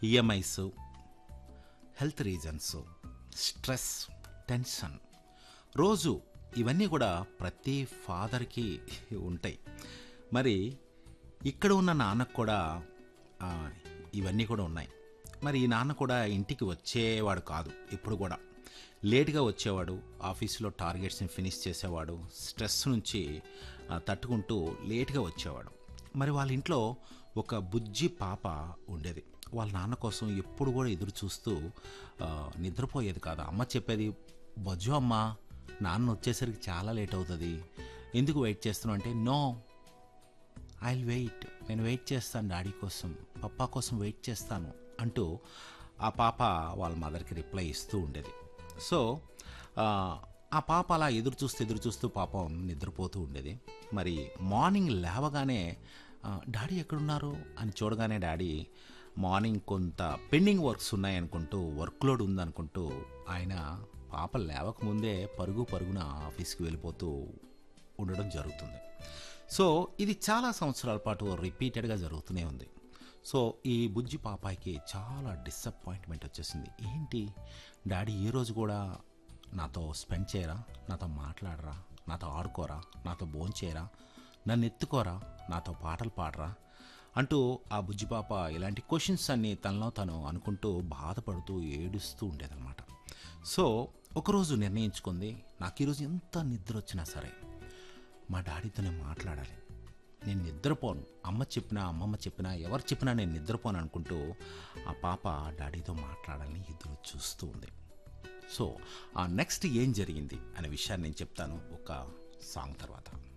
EMIs health reasons stress tension రోజు ఇవన్నీ కూడా ప్రతి ఫాదర్కి ఉంటాయి మరి ఇక్కడ ఉన్న నాన్నకు కూడా ఆ, ఇవన్నీ కూడా ఉన్నాయి మరి ఈ నాన్న కూడా ఇంటికి వచ్చేవాడు కాదు ఇప్పుడు కూడా లేట్గా వచ్చేవాడు ఆఫీసులో టార్గెట్స్ని ఫినిష్ చేసేవాడు స్ట్రెస్ నుంచి ఆ, తట్టుకుంటూ లేట్గా వచ్చేవాడు మరి వాళ్ళ ఇంట్లో ఒక బుజ్జి పాప ఉండేది వాళ్ళ నాన్న కోసం ఎప్పుడు కూడా ఎదురు చూస్తూ ఆ, నిద్రపోయేది కాదు అమ్మ చెప్పేది బజ్జు అమ్మ నాన్న వచ్చేసరికి చాలా లేట్ అవుతుంది ఎందుకు వెయిట్ చేస్తున్నావు అంటే నో ఐ వెయిట్ నేను వెయిట్ చేస్తాను డాడీ కోసం పప్పా కోసం వెయిట్ చేస్తాను అంటూ ఆ పాప వాళ్ళ మదర్కి రిప్లై ఇస్తూ ఉండేది సో ఆ, ఆ పాప అలా ఎదురు చూస్తూ ఎదురు చూస్తూ పాపం నిద్రపోతూ ఉండేది మరి మార్నింగ్ లేవగానే ఆ, డాడీ ఎక్కడున్నారు అని చూడగానే డాడీ మార్నింగ్ కొంత పెండింగ్ వర్క్స్ ఉన్నాయనుకుంటూ వర్క్ లోడ్ ఉందనుకుంటూ ఆయన పాప లేవకముందే పరుగు పరుగున ఆఫీస్కి వెళ్ళిపోతూ ఉండడం జరుగుతుంది సో ఇది చాలా సంవత్సరాల పాటు రిపీటెడ్గా జరుగుతూనే ఉంది సో ఈ బుజ్జి పాపాయికి చాలా డిసప్పాయింట్మెంట్ వచ్చేసింది ఏంటి డాడీ ఏ రోజు కూడా నాతో స్పెండ్ చేయరా నాతో మాట్లాడరా నాతో ఆడుకోరా నాతో భోంచేయరా నన్ను ఎత్తుకోరా నాతో పాటలు పాడరా అంటూ ఆ బుజ్జి పాప ఇలాంటి క్వశ్చన్స్ అన్నీ తనలో తను అనుకుంటూ బాధపడుతూ ఏడుస్తూ ఉండేదన్నమాట సో ఒకరోజు నిర్ణయించుకుంది నాకు ఈరోజు ఎంత నిద్ర వచ్చినా సరే మా డాడీతోనే మాట్లాడాలి నేను నిద్రపోను అమ్మ చెప్పినా అమ్మమ్మ చెప్పినా ఎవరు చెప్పినా నేను నిద్రపోను అనుకుంటూ ఆ పాప డాడీతో మాట్లాడాలని ఎదురు చూస్తూ ఉంది సో ఆ నెక్స్ట్ ఏం జరిగింది అనే విషయాన్ని నేను చెప్తాను ఒక సాంగ్ తర్వాత